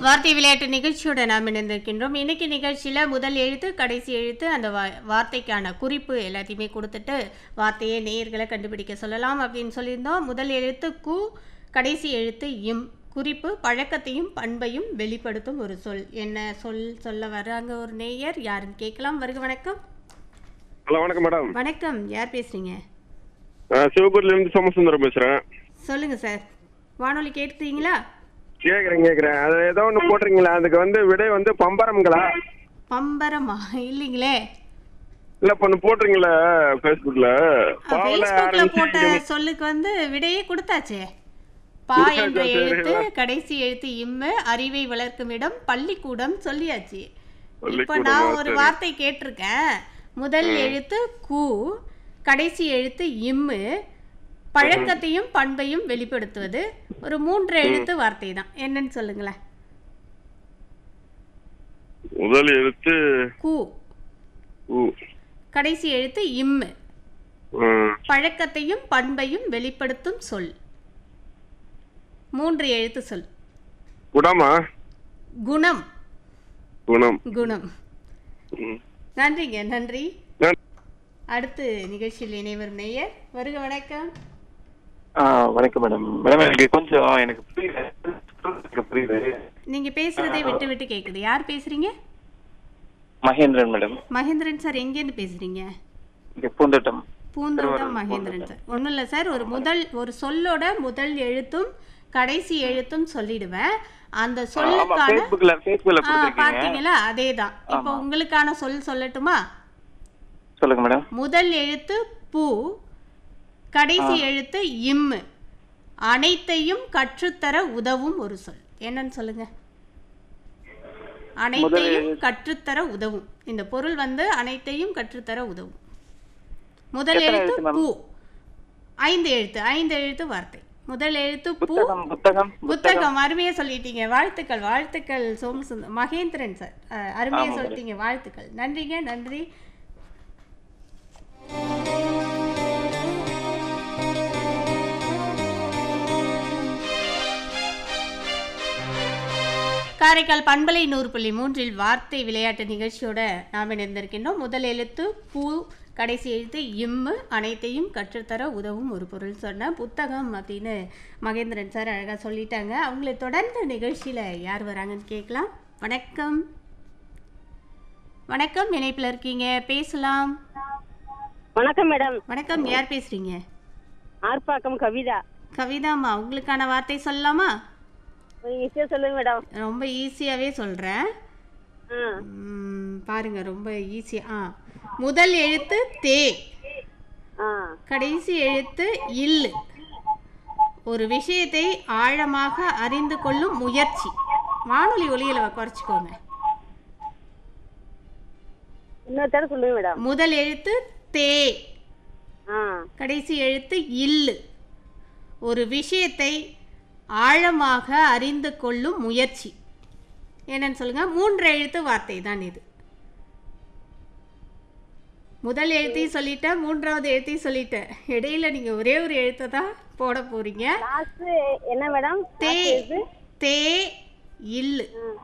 வார்த்தை விளையாட்டு நிகழ்ச்சியோட நாம் இணைந்திருக்கின்றோம் இன்னைக்கு நிகழ்ச்சியில முதல் எழுத்து கடைசி எழுத்து அந்த வா- வார்த்தைக்கான குறிப்பு எல்லாத்தையுமே கொடுத்துட்டு வார்த்தையை நேயர்களை கண்டுபிடிக்க சொல்லலாம் அப்படின்னு சொல்லியிருந்தோம் முதல் எழுத்து கு கடைசி எழுத்து இம் குறிப்பு பழக்கத்தையும் பண்பையும் வெளிப்படுத்தும் ஒரு சொல் என்ன சொல் சொல்ல வர்றாங்க ஒரு நேயர் யாருன்னு கேட்கலாம் வருக வணக்கம் ஹலோ வணக்கம் மேடம் வணக்கம் யார் பேசுறீங்க நான் சிவபுரில இருந்து சோமசுந்தரம் பேசுறேன் சொல்லுங்க சார் வானொலி கேட்டுறீங்களா கேக்குறேன் கேக்குறேன் அது ஏதோ ஒண்ணு போட்டிருக்கீங்களா அதுக்கு வந்து விடை வந்து பம்பரம்களா பம்பரமா இல்லைங்களே இல்ல இப்ப ஒண்ணு போட்டிருக்கீங்களா ஃபேஸ்புக்ல பாவல ஃபேஸ்புக்ல போட்ட ஆரம்பிச்சு சொல்லுக்கு வந்து விடையே கொடுத்தாச்சே பா கொடுத்தாச்சா, என்ற சரி, எழுத்து வா. கடைசி எழுத்து இம்மு அறிவை வளர்க்கும் இடம் பள்ளிக்கூடம் சொல்லியாச்சு இப்ப பள்ளிக்கூடமா, நான் ஒரு சரி. வார்த்தை கேட்டிருக்கேன் முதல் எழுத்து கு கடைசி எழுத்து இம்மு பழக்கத்தையும் பண்பையும் வெளிப்படுத்துவது ஒரு மூன்று எழுத்து வார்த்தை தான் என்னன்னு சொல்லுங்களேன் முதல் எழுத்து கு உ. கடைசி எழுத்து இம்மு ம். பழக்கத்தையும் பண்பையும் வெளிப்படுத்தும் சொல் மூன்று எழுத்து சொல் குடமா குணம் குணம் குணம் ம். நன்றிங்க நன்றி நன்றி. அடுத்து நிகழ்ச்சியில் இணைவர் நேயர் வருக வணக்கம் ஆ வணக்கம் மேடம் மேடம் எனக்கு கொஞ்சம் எனக்கு புரியல எனக்கு புரியுது நீங்க பேசுறதே விட்டு விட்டு கேக்குது யார் பேசுறீங்க மகேந்திரன் மேடம் மகேந்திரன் சார் எங்கேருந்து பேசுறீங்க இங்க பூந்தோட்டம் பூந்தோட்டம் மகேந்திரன் சார் ஒன்றும் இல்லை சார் ஒரு முதல் ஒரு சொல்லோட முதல் எழுத்தும் கடைசி எழுத்தும் சொல்லிடுவேன் அந்த ஆமா சொல்லுக்கான ஃபேஸ்புக்ல ஃபேஸ்புக்ல ஆ கொடுத்துருக்கீங்க பார்த்தீங்களா அதேதான் இப்போ உங்களுக்கான சொல் சொல்லட்டுமா சொல்லுங்க மேடம் முதல் எழுத்து பூ கடைசி எழுத்து இம்மு அனைத்தையும் கற்றுத்தர உதவும் ஒரு சொல் என்னன்னு சொல்லுங்க அனைத்தையும் கற்றுத்தர உதவும் இந்த பொருள் வந்து அனைத்தையும் கற்றுத்தர உதவும் முதல் எத்தனை எழுத்து எழுத்து, மேம்? பூ ஐந்து எழுத்து ஐந்து எழுத்து வார்த்தை முதல் எழுத்து பூ புத்தகம் புத்தகம் புத்தகம் அருமையா சொல்லிட்டீங்க வாழ்த்துக்கள் வாழ்த்துக்கள் சோமசுந்தர் மகேந்திரன் சார் அஹ், அருமையா ஆமா, சொல்லிட்டீங்க வாழ்த்துக்கள் நன்றிங்க நன்றி காரைக்கால் பண்பலை நூறு புள்ளி மூன்றில் வார்த்தை விளையாட்டு நிகழ்ச்சியோட நாம் இணைந்திருக்கின்றோம் முதல் எழுத்து பூ கடைசி எழுத்து இம்மு அனைத்தையும் கற்றுத்தர உதவும் ஒரு பொருள் சொன்ன புத்தகம் அப்படின்னு மகேந்திரன் சார் அழகாக சொல்லிட்டாங்க அவங்களை தொடர்ந்து நிகழ்ச்சியில் யார் வராங்கன்னு கேட்கலாம் வணக்கம் வணக்கம் இணைப்பில் இருக்கீங்க பேசலாம் வணக்கம் மேடம் வணக்கம் யார் பேசுறீங்க ஆர்ப்பாக்கம் கவிதா கவிதாம்மா உங்களுக்கான வார்த்தை சொல்லலாமா கொஞ்சம் ஈஸியா சொல்லுங்க மேடம் ரொம்ப ஈஸியாகவே சொல்கிறேன் ஆ ம், பாருங்க ரொம்ப ஈஸி ஆ முதல் எழுத்து தே ஆ கடைசி எழுத்து இல் ஒரு விஷயத்தை ஆழமாக அறிந்து கொள்ளும் முயற்சி வானொலி ஒலியில் குறைச்சிக்கோங்க இன்னொரு தடவை சொல்லுங்க மேடம் முதல் எழுத்து தே ஆ கடைசி எழுத்து இல் ஒரு விஷயத்தை ஆழமாக அறிந்து கொள்ளும் முயற்சி என்னன்னு சொல்லுங்க மூன்று எழுத்து வார்த்தை தான் இது முதல் எழுத்தையும் சொல்லிட்டேன் மூன்றாவது எழுத்தையும் சொல்லிட்டேன் இடையில நீங்க ஒரே ஒரு எழுத்தை தான் போட போறீங்க லாஸ்ட் என்ன மேடம் தே தே இல்லு